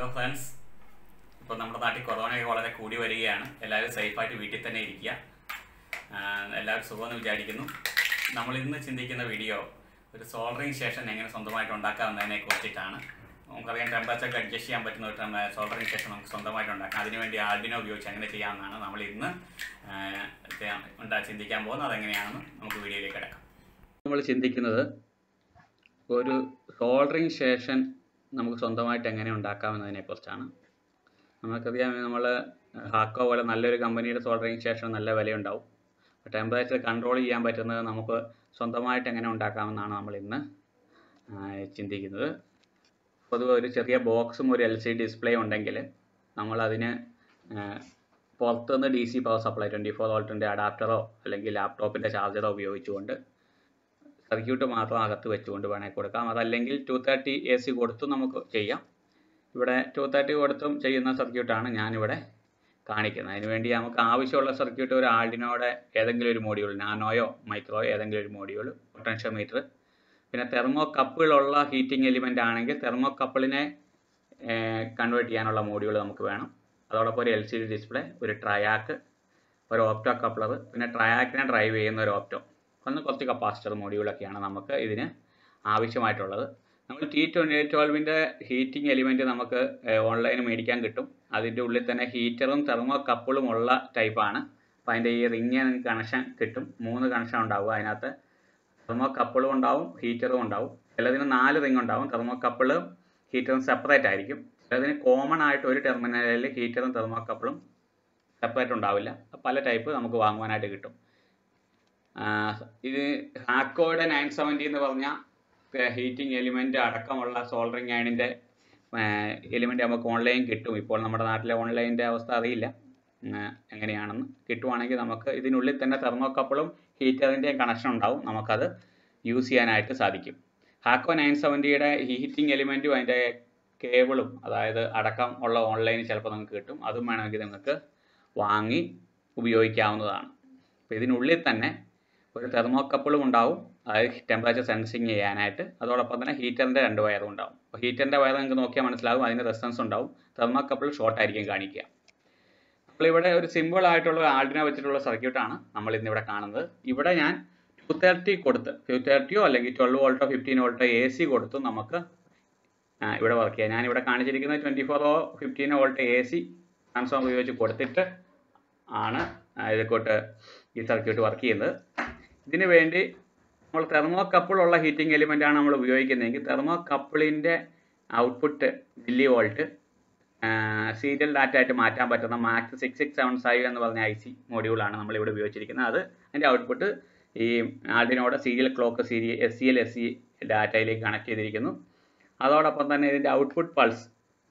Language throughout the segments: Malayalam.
ഹലോ ഫ്രണ്ട്സ് ഇപ്പോൾ നമ്മുടെ നാട്ടിൽ കൊറോണയൊക്കെ വളരെ കൂടി വരികയാണ് എല്ലാവരും സേഫായിട്ട് വീട്ടിൽ തന്നെ ഇരിക്കുക ആഹ് എല്ലാവരും സുഖമെന്ന് വിചാരിക്കുന്നു നമ്മൾ ഇന്ന് ചിന്തിക്കുന്ന വീഡിയോ ഒരു സോൾഡറിങ് സ്റ്റേഷൻ എങ്ങനെ സ്വന്തമായിട്ട് ഉണ്ടാക്കാമെന്നതിനെ കുറിച്ചിട്ടാണ് നമുക്കറിയാം ടെമ്പറേച്ചർ ഒക്കെ അഡ്ജസ്റ്റ് ചെയ്യാൻ പറ്റുന്ന ഒരു സോൾഡറിങ് സ്റ്റേഷൻ നമുക്ക് സ്വന്തമായിട്ട് ഉണ്ടാക്കാം അതിനുവേണ്ടി ആൽബിനോ ഉപയോഗിച്ച് എങ്ങനെ ചെയ്യാമെന്നാണ് നമ്മൾ ഇന്ന് ആഹ് ചെയ്യാൻ- ഉണ്ടാ ചിന്തിക്കാൻ പോകുന്നത് അതെങ്ങനെയാണെന്ന് നമുക്ക് വീഡിയോയിലേക്ക് കിടക്കാം നമ്മൾ ചിന്തിക്കുന്നത് ഒരു സോൾഡറിങ് സ്റ്റേഷൻ നമുക്ക് സ്വന്തമായിട്ട് എങ്ങനെ ഉണ്ടാക്കാമെന്നതിനെ കുറിച്ചാണ് നമുക്കറിയാം നമ്മൾ ഹാക്കോ പോലെ നല്ലൊരു കമ്പനിയുടെ സോൾഡറിങ് സ്റ്റേഷൻ നല്ല വിലയുണ്ടാവും ടെമ്പറേച്ചർ കൺട്രോൾ ചെയ്യാൻ പറ്റുന്നത് നമുക്ക് സ്വന്തമായിട്ട് എങ്ങനെ ഉണ്ടാക്കാമെന്നാണ് നമ്മൾ ഇന്ന് ആ, ചിന്തിക്കുന്നത് പൊതുവെ ഒരു ചെറിയ ബോക്സും ഒരു എൽ സി ഡിസ്പ്ലേ ഉണ്ടെങ്കിൽ നമ്മളതിന് പുറത്തുനിന്ന് D C power supply twenty four വോൾട്ടിൻ്റെ അഡാപ്റ്ററോ അല്ലെങ്കിൽ ലാപ്ടോപ്പിൻ്റെ ചാർജറോ ഉപയോഗിച്ചുകൊണ്ട് സർക്യൂട്ട് മാത്രം അകത്ത് വെച്ചുകൊണ്ട് വേണമെങ്കിൽ കൊടുക്കാം അതല്ലെങ്കിൽ ടു തേർട്ടി എ സി കൊടുത്തും നമുക്ക് ചെയ്യാം ഇവിടെ ടു തേർട്ടി കൊടുത്തും ചെയ്യുന്ന സർക്യൂട്ടാണ് ഞാനിവിടെ കാണിക്കുന്നത് അതിനുവേണ്ടി നമുക്ക് ആവശ്യമുള്ള സർക്യൂട്ട് ഒരു ആൾഡിനോടെ ഏതെങ്കിലും ഒരു മോഡ്യൂൾ നാനോയോ മൈക്രോയോ ഏതെങ്കിലും ഒരു മോഡ്യൂൾ പൊട്ടൻഷ്യോമീറ്റർ പിന്നെ തെർമോ കപ്പുകളുള്ള ഹീറ്റിംഗ് എലിമെൻ്റ് ആണെങ്കിൽ തെർമോ കപ്പിളിനെ കൺവേർട്ട് ചെയ്യാനുള്ള മോഡ്യൂൾ നമുക്ക് വേണം അതോടൊപ്പം ഒരു എൽ സി ഡി ഡിസ്പ്ലേ ഒരു ട്രയാക്ക് ഒരു ഓപ്റ്റോ കപ്ലർ പിന്നെ ട്രയാക്കിനെ ഡ്രൈവ് ചെയ്യുന്ന ഒരു ഓപ്റ്റോ ഒന്ന് കുറച്ച് കപ്പാസിറ്റർ മോഡ്യൂളൊക്കെയാണ് നമുക്ക് ഇതിന് ആവശ്യമായിട്ടുള്ളത് നമ്മൾ ടി ട്വൻറ്റി ട്വൽവിൻ്റെ ഹീറ്റിംഗ് എലിമെൻറ്റ് നമുക്ക് ഓൺലൈനിൽ മേടിക്കാൻ കിട്ടും അതിൻ്റെ ഉള്ളിൽ തന്നെ ഹീറ്ററും തെർമോ കപ്പിളും ഉള്ള ടൈപ്പാണ് അപ്പോൾ അതിൻ്റെ ഈ റിങ് നിങ്ങൾക്ക് കണക്ഷൻ കിട്ടും മൂന്ന് കണക്ഷൻ ഉണ്ടാവും അതിനകത്ത് തെർമോ കപ്പിളും ഉണ്ടാവും ഹീറ്ററും ഉണ്ടാവും ചിലതിന് നാല് റിങ് ഉണ്ടാവും തെർമോ കപ്പിളും ഹീറ്ററും സെപ്പറേറ്റ് ആയിരിക്കും ചിലതിന് കോമൺ ആയിട്ട് ഒരു ടെർമിനലിൽ ഹീറ്ററും തെർമോ കപ്പിളും സെപ്പറേറ്റ് ഉണ്ടാവില്ല പല ടൈപ്പ് നമുക്ക് വാങ്ങുവാനായിട്ട് കിട്ടും ആഹ് ഇത് ഹാക്കോയുടെ നയൻ സെവൻറ്റി എന്ന് പറഞ്ഞ ഹീറ്റിംഗ് എലിമെൻ്റ് അടക്കമുള്ള സോൾഡറിങ് അയണിൻ്റെ എലിമെൻ്റ് നമുക്ക് ഓൺലൈൻ കിട്ടും ഇപ്പോൾ നമ്മുടെ നാട്ടിലെ ഓൺലൈനിൻ്റെ അവസ്ഥ അറിയില്ല ഉം, എങ്ങനെയാണെന്ന് കിട്ടുവാണെങ്കിൽ നമുക്ക് ഇതിനുള്ളിൽ തന്നെ തെർമോക്കപ്പിളും ഹീറ്ററിൻ്റെയും കണക്ഷൻ ഉണ്ടാവും നമുക്കത് യൂസ് ചെയ്യാനായിട്ട് സാധിക്കും ഹാക്കോ നയൻ സെവൻറ്റിയുടെ ഹീറ്റിംഗ് എലിമെൻറ്റും അതിൻ്റെ കേബിളും അതായത് അടക്കം ഉള്ള ഓൺലൈനിൽ ചിലപ്പോൾ നിങ്ങൾക്ക് കിട്ടും അതും വേണമെങ്കിൽ നിങ്ങൾക്ക് വാങ്ങി ഉപയോഗിക്കാവുന്നതാണ് അപ്പോൾ ഇതിനുള്ളിൽ തന്നെ ഒരു തെർമോക്കപ്പിളും ഉണ്ടാവും അതായത് ടെമ്പറേച്ചർ സെൻസിങ് ചെയ്യാനായിട്ട് അതോടൊപ്പം തന്നെ ഹീറ്ററിൻ്റെ രണ്ട് വയറും ഉണ്ടാവും അപ്പോൾ ഹീറ്ററിൻ്റെ വയർ നിങ്ങൾക്ക് നോക്കിയാൽ മനസ്സിലാവും അതിന് റെസിസ്റ്റൻസ് ഉണ്ടാവും തെർമോക്കപ്പിൾ ഷോർട്ട് ആയിരിക്കും കാണിക്കുക നമ്മളിവിടെ ഒരു സിമ്പിൾ ആയിട്ടുള്ള ആൾഡിനെ വെച്ചിട്ടുള്ള സർക്യൂട്ടാണ് നമ്മൾ ഇന്നിവിടെ കാണുന്നത് ഇവിടെ ഞാൻ ടു തേർട്ടി കൊടുത്ത് ടു തേർട്ടിയോ അല്ലെങ്കിൽ ട്വൽവ് വോൾട്ടോ ഫിഫ്റ്റീൻ വോൾട്ടോ എ സി കൊടുത്തും നമുക്ക് ആ, ഇവിടെ വർക്ക് ചെയ്യാം ഞാനിവിടെ കാണിച്ചിരിക്കുന്നത് ട്വൻറ്റി ഫോറോ ഫിഫ്റ്റീനോ വോൾട്ട് എ സി ട്രാൻസ്ഫോമർ ഉപയോഗിച്ച് കൊടുത്തിട്ട് ആണ് ആ, ഇതേക്കോട്ട് ഈ സർക്യൂട്ട് വർക്ക് ചെയ്യുന്നത് ഇതിന് വേണ്ടി നമ്മൾ തെർമോ കപ്പിളുള്ള ഹീറ്റിംഗ് എലിമെൻ്റ് ആണ് നമ്മൾ ഉപയോഗിക്കുന്നതെങ്കിൽ തെർമോ കപ്പിളിൻ്റെ output milli volt serial data ആയിട്ട് മാറ്റാൻ പറ്റുന്ന MAX six six seven five എന്ന് പറഞ്ഞ ഐ സി മോഡ്യൂളാണ് നമ്മളിവിടെ ഉപയോഗിച്ചിരിക്കുന്നത് അത് അതിൻ്റെ ഔട്ട്പുട്ട് ഈ ആൾഡിനോടെ സീരിയൽ ക്ലോക്ക് സീരി S C L S C ഡാറ്റയിലേക്ക് കണക്ട് ചെയ്തിരിക്കുന്നു അതോടൊപ്പം തന്നെ ഇതിൻ്റെ ഔട്ട്പുട്ട് പൾസ്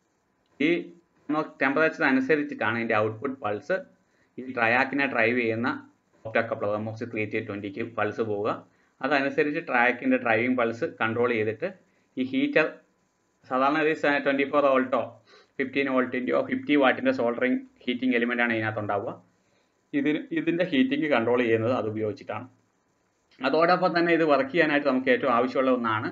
ഈ ടെമ്പറേച്ചർ അനുസരിച്ചിട്ടാണ് ഇതിൻ്റെ ഔട്ട്പുട്ട് പൾസ് ഈ ട്രയാക്കിനെ ഡ്രൈവ് ചെയ്യുന്ന ഒപ്റ്റോക്കപ്ലർ എംഒക്സി ത്രീ ടി ട്വൻറ്റിക്ക് പൾസ് പോവുക അതനുസരിച്ച് ട്രാക്കിൻ്റെ ഡ്രൈവിംഗ് പൾസ് കൺട്രോൾ ചെയ്തിട്ട് ഈ ഹീറ്റർ സാധാരണ ഒരു ട്വൻറ്റി ഫോർ വോൾട്ടോ ഫിഫ്റ്റീൻ വോൾട്ടിൻ്റെയോ ഫിഫ്റ്റി വാട്ടിൻ്റെ സോൾഡറിങ് ഹീറ്റിംഗ് എലിമെൻ്റ് ആണ് ഇതിനകത്ത് ഉണ്ടാവുക ഇതിന് ഇതിൻ്റെ ഹീറ്റിംഗ് കൺട്രോൾ ചെയ്യുന്നത് അത് ഉപയോഗിച്ചിട്ടാണ് അതോടൊപ്പം തന്നെ ഇത് വർക്ക് ചെയ്യാനായിട്ട് നമുക്ക് ഏറ്റവും ആവശ്യമുള്ള ഒന്നാണ്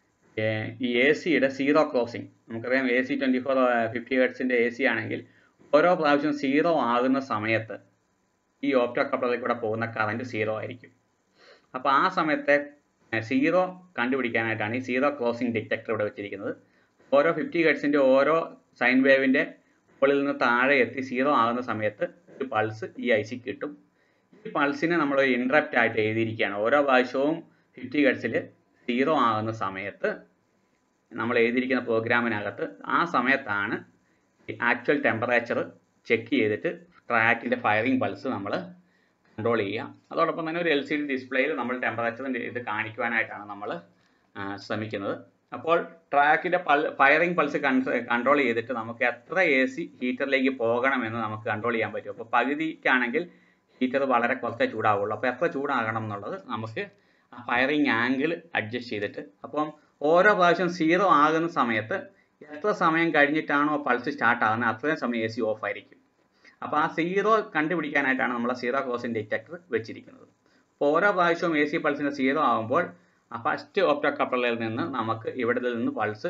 ഏർ ഈ എ സിയുടെ സീറോ ക്രോസിംഗ് നമുക്കറിയാം A C twenty four fifty ഹെഡ്സിൻ്റെ എ സി ആണെങ്കിൽ ഓരോ പ്രാവശ്യം സീറോ ആകുന്ന സമയത്ത് ഈ ഓപ്റ്റോ കപ്ലറിൽ കൂടെ പോകുന്ന കറണ്ട് സീറോ ആയിരിക്കും അപ്പോൾ ആ സമയത്തെ സീറോ കണ്ടുപിടിക്കാനായിട്ടാണ് ഈ സീറോ ക്രോസിംഗ് ഡിറ്റക്ടർ ഇവിടെ വെച്ചിരിക്കുന്നത് ഓരോ ഫിഫ്റ്റി ഹെഡ്സിൻ്റെ ഓരോ സൈൻ വേവിൻ്റെ മുകളിൽ നിന്ന് താഴെ എത്തി സീറോ ആകുന്ന സമയത്ത് ഒരു പൾസ് ഈ ഐ സി കിട്ടും ഈ പൾസിനെ നമ്മൾ ഇൻട്രപ്റ്റ് ആയിട്ട് എഴുതിയിരിക്കുകയാണ് ഓരോ പ്രാവശ്യവും ഫിഫ്റ്റി ഹെഡ്സിൽ സീറോ ആകുന്ന സമയത്ത് നമ്മൾ എഴുതിയിരിക്കുന്ന പ്രോഗ്രാമിനകത്ത് ആ സമയത്താണ് ആക്ച്വൽ ടെമ്പറേച്ചർ ചെക്ക് ചെയ്തിട്ട് ട്രാക്കിൻ്റെ ഫയറിംഗ് പൾസ് നമ്മൾ കൺട്രോൾ ചെയ്യുക അതോടൊപ്പം തന്നെ ഒരു എൽ സി ഡി ഡിസ്പ്ലേയിൽ നമ്മൾ ടെമ്പറേച്ചറിൻ്റെ ഇത് കാണിക്കുവാനായിട്ടാണ് നമ്മൾ ശ്രമിക്കുന്നത് അപ്പോൾ ട്രാക്കിൻ്റെ പൾ ഫയറിംഗ് പൾസ് കൺട്രോൾ ചെയ്തിട്ട് നമുക്ക് എത്ര എ സി ഹീറ്ററിലേക്ക് പോകണമെന്ന് നമുക്ക് കൺട്രോൾ ചെയ്യാൻ പറ്റും അപ്പോൾ പകുതിക്കാണെങ്കിൽ ഹീറ്റർ വളരെ കുറച്ചേ ചൂടാവുള്ളൂ അപ്പോൾ എത്ര ചൂടാകണം എന്നുള്ളത് നമുക്ക് ആ ഫയറിംഗ് ആംഗിൾ അഡ്ജസ്റ്റ് ചെയ്തിട്ട് അപ്പം ഓരോ പ്രാവശ്യം സീറോ ആകുന്ന സമയത്ത് എത്ര സമയം കഴിഞ്ഞിട്ടാണോ പൾസ് സ്റ്റാർട്ട് ആകുന്നത് അത്രയും സമയം എ സി ഓഫ് ആയിരിക്കും അപ്പോൾ ആ സീറോ കണ്ടുപിടിക്കാനായിട്ടാണ് നമ്മൾ സീറോ ക്രോസിംഗ് ഡിറ്റക്ടർ വെച്ചിരിക്കുന്നത് അപ്പോൾ ഓരോ പ്രാവശ്യവും എ സി പൾസിൻ്റെ സീറോ ആകുമ്പോൾ ആ ഫസ്റ്റ് ഓപ്റ്റോ കപ്ലറിൽ നിന്ന് നമുക്ക് ഇവിടെ നിന്ന് പൾസ്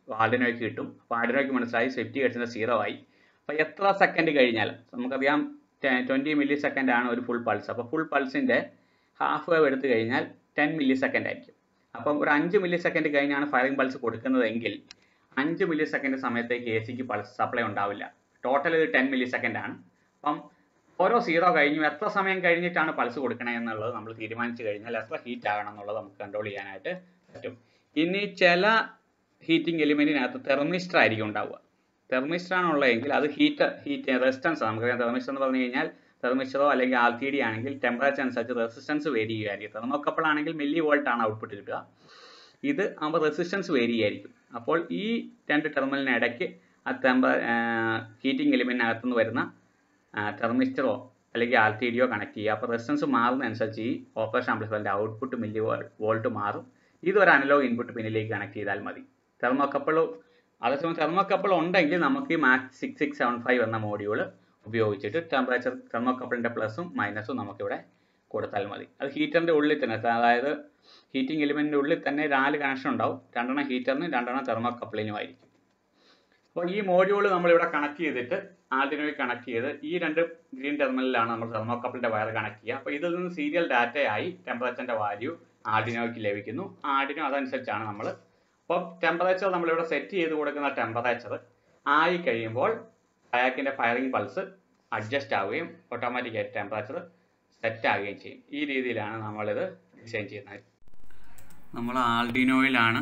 ആർഡിനോയ്ക്ക് കിട്ടും അപ്പോൾ ആർഡിനോയ്ക്ക് മനസ്സിലായി ഫിഫ്റ്റി ഹെഡ്സിൻ്റെ സീറോ ആയി അപ്പോൾ എത്ര സെക്കൻഡ് കഴിഞ്ഞാൽ നമുക്കറിയാം ട്വൻറ്റി മില്ലി സെക്കൻഡ് ആണ് ഒരു ഫുൾ പൾസ് അപ്പോൾ ഫുൾ പൾസിൻ്റെ ഹാഫ് വേവ് എടുത്തു കഴിഞ്ഞാൽ ടെൻ മില്ലി സെക്കൻഡ് ആയിരിക്കും അപ്പം ഒരു അഞ്ച് മില്ലി സെക്കൻഡ് കഴിഞ്ഞാണ് ഫയറിംഗ് പൾസ് കൊടുക്കുന്നതെങ്കിൽ അഞ്ച് മില്ലി സെക്കൻഡ് സമയത്തേക്ക് എ സിക്ക് പൾസ് സപ്ലൈ ഉണ്ടാവില്ല ടോട്ടൽ ഇത് ടെൻ മില്ലി സെക്കൻഡ് ആണ് അപ്പം ഓരോ സീറോ കഴിഞ്ഞു എത്ര സമയം കഴിഞ്ഞിട്ടാണ് പൾസ് കൊടുക്കണേ എന്നുള്ളത് നമ്മൾ തീരുമാനിച്ചു കഴിഞ്ഞാൽ എത്ര ഹീറ്റ് ആകണം എന്നുള്ളത് നമുക്ക് കൺട്രോൾ ചെയ്യാനായിട്ട് പറ്റും ഇനി ചില ഹീറ്റിംഗ് എലിമെന്റിനകത്ത് തെർമിസ്റ്റർ ആയിരിക്കും ഉണ്ടാവുക തെർമിസ്റ്റർ ആണുള്ളതെങ്കിൽ അത് ഹീറ്റ് ഹീറ്റ് റെസിസ്റ്റൻസ് നമുക്കറിയാം തെർമിസ്റ്റർ എന്ന് പറഞ്ഞു കഴിഞ്ഞാൽ തെർമിസ്റ്ററോ അല്ലെങ്കിൽ ആർ ടി ഡി ആണെങ്കിൽ ടെമ്പറേച്ചർ അനുസരിച്ച് റെസിസ്റ്റൻസ് വേരി ചെയ്യുമായിരിക്കും തെർമോക്കപ്പിൾ ആണെങ്കിൽ മില്ലി വോൾട്ട് ആണ് ഔട്ട്പുട്ട് കിട്ടുക ഇത് ആകുമ്പോൾ റെസിസ്റ്റൻസ് വേരി ആയിരിക്കും അപ്പോൾ ഈ രണ്ട് ടെർമിനലിന് ഇടയ്ക്ക് ആ ടെമ്പ ഹീറ്റിംഗ് എലിമെന്റിനകത്ത് നിന്ന് വരുന്ന ടെർമിസ്റ്ററോ അല്ലെങ്കിൽ ആർ ടി ഡിയോ കണക്ട് ചെയ്യുക അപ്പോൾ റെസിസ്റ്റൻസ് മാറുന്നതനുസരിച്ച് ഈ ഓപ്പറേഷൻ ആംപ്ലിഫയറിൻ്റെ ഔട്ട്പുട്ട് മില്ലി വോൾട്ട് മാറും ഇതൊരു അനലോഗ് ഇൻപുട്ട് പിന്നിലേക്ക് കണക്ട് ചെയ്താൽ മതി തെർമോക്കപ്പിൾ അതേസമയം തെർമോക്കപ്പിൾ ഉണ്ടെങ്കിൽ നമുക്ക് ഈ MAX six six seven five എന്ന മോഡ്യൂൾ ഉപയോഗിച്ചിട്ട് ടെമ്പറേച്ചർ തെർമോക്കപ്പിളിൻ്റെ പ്ലസും മൈനസും നമുക്കിവിടെ കൊടുത്താൽ മതി അത് ഹീറ്ററിൻ്റെ ഉള്ളിൽ തന്നെ അതായത് ഹീറ്റിംഗ് എലിമെൻറ്റിൻ്റെ ഉള്ളിൽ തന്നെ നാല് കണക്ഷൻ ഉണ്ടാവും രണ്ടെണ്ണം ഹീറ്ററിനും രണ്ടെണ്ണം തെർമോക്കപ്പിളിനുമായിരിക്കും അപ്പോൾ ഈ മോഡ്യൂൾ നമ്മളിവിടെ കണക്ട് ചെയ്തിട്ട് ആദ്യമേ കണക്ട് ചെയ്ത് ഈ രണ്ട് ഗ്രീൻ ടെർമിനലിലാണ് നമ്മൾ തെർമോക്കപ്പിളിൻ്റെ വയർ കണക്ട് ചെയ്യുക അപ്പോൾ ഇതിൽ നിന്ന് സീരിയൽ ഡാറ്റയായി ടെമ്പറേച്ചറിൻ്റെ വാല്യൂ ആർഡിനോയ്ക്ക് ലഭിക്കുന്നു ആർഡിനോ അതനുസരിച്ചാണ് നമ്മൾ അപ്പോൾ ടെമ്പറേച്ചർ നമ്മളിവിടെ സെറ്റ് ചെയ്ത് കൊടുക്കുന്ന ടെമ്പറേച്ചർ ആയി കഴിയുമ്പോൾ അയാക്കിൻ്റെ ഫയറിംഗ് പൾസ് അഡ്ജസ്റ്റ് ആവുകയും ഓട്ടോമാറ്റിക്കായിട്ട് ടെമ്പറേച്ചർ സെറ്റ് ആവുകയും ചെയ്യും ഈ രീതിയിലാണ് നമ്മളിത് ഡിസൈൻ ചെയ്യുന്നത് നമ്മൾ ആൾഡിനോയിലാണ്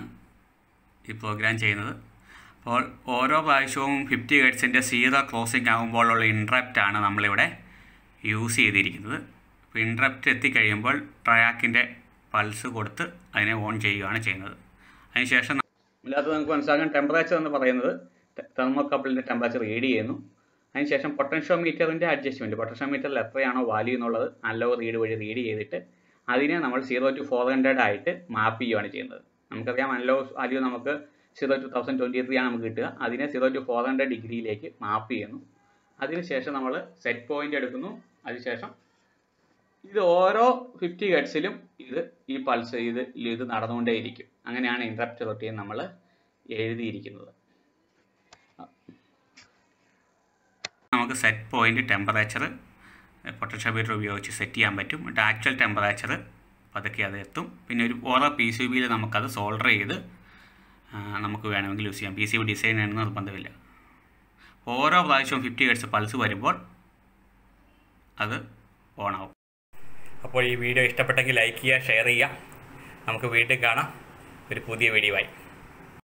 ഈ പ്രോഗ്രാം ചെയ്യുന്നത് അപ്പോൾ ഓരോ പ്രാവശ്യവും ഫിഫ്റ്റി ഹെഡ്സിൻ്റെ സീറോ ക്ലോസിംഗ് ആകുമ്പോഴുള്ള ഇൻട്രപ്റ്റ് ആണ് നമ്മളിവിടെ യൂസ് ചെയ്തിരിക്കുന്നത് അപ്പോൾ ഇൻട്രപ്റ്റ് എത്തിക്കഴിയുമ്പോൾ ട്രയാക്കിൻ്റെ പൾസ് കൊടുത്ത് അതിനെ ഓൺ ചെയ്യുകയാണ് ചെയ്യുന്നത് അതിനുശേഷം ഇതിനകത്ത് നമുക്ക് മനസ്സിലാക്കാൻ ടെമ്പറേച്ചർ എന്ന് പറയുന്നത് തെർമോക്കപ്പിളിൻ്റെ ടെമ്പറേച്ചർ റീഡ് ചെയ്യുന്നു അതിനുശേഷം പൊട്ടൻഷ്യോമീറ്ററിൻ്റെ അഡ്ജസ്റ്റ്മെൻറ്റ് പൊട്ടൻഷ്യോമീറ്ററിൽ എത്രയാണോ വാല്യൂ എന്നുള്ളത് അല്ലോ റീഡ് വഴി റീഡ് ചെയ്തിട്ട് അതിനെ നമ്മൾ സീറോ ടു ഫോർ ഹൺഡ്രഡ് ആയിട്ട് മാപ്പ് ചെയ്യുകയാണ് ചെയ്യുന്നത് നമുക്കറിയാം അല്ലോ വാല്യൂ നമുക്ക് zero two thousand twenty three ആണ് നമുക്ക് കിട്ടുക അതിനെ സീറോ ടു ഫോർ ഹൺഡ്രഡ് ഡിഗ്രിയിലേക്ക് മാപ്പ് ചെയ്യുന്നു അതിനുശേഷം നമ്മൾ സെറ്റ് പോയിന്റ് എടുക്കുന്നു അതിനുശേഷം ഇത് ഓരോ ഫിഫ്റ്റി ഹെഡ്സിലും ഇത് ഈ പൾസ് ഇത് ഇത് നടന്നുകൊണ്ടേയിരിക്കും അങ്ങനെയാണ് ഇൻട്രപ്റ്റ് റൊട്ടീൻ നമ്മൾ എഴുതിയിരിക്കുന്നത് നമുക്ക് സെറ്റ് പോയിന്റ് ടെമ്പറേച്ചർ പൊട്ടൻഷ്യോമീറ്റർ ഉപയോഗിച്ച് സെറ്റ് ചെയ്യാൻ പറ്റും എന്നിട്ട് ആക്ച്വൽ ടെമ്പറേച്ചർ പതുക്കെ അത് എത്തും പിന്നെ ഒരു ഓരോ പി സി ബിയിൽ നമുക്കത് സോൾഡർ ചെയ്ത് ആ, നമുക്ക് വേണമെങ്കിൽ യൂസ് ചെയ്യാം പി സി ബി ഡിസൈൻ എന്ന് നിർബന്ധമില്ല ഓരോ പ്രാവശ്യവും ഫിഫ്റ്റി ഹെഡ്സ് പൾസ് വരുമ്പോൾ അത് ഓണാവും അപ്പോൾ ഈ വീഡിയോ ഇഷ്ടപ്പെട്ടെങ്കിൽ ലൈക്ക് ചെയ്യുക ഷെയർ ചെയ്യുക നമുക്ക് വീണ്ടും കാണാം ഒരു പുതിയ വീഡിയോ ആയി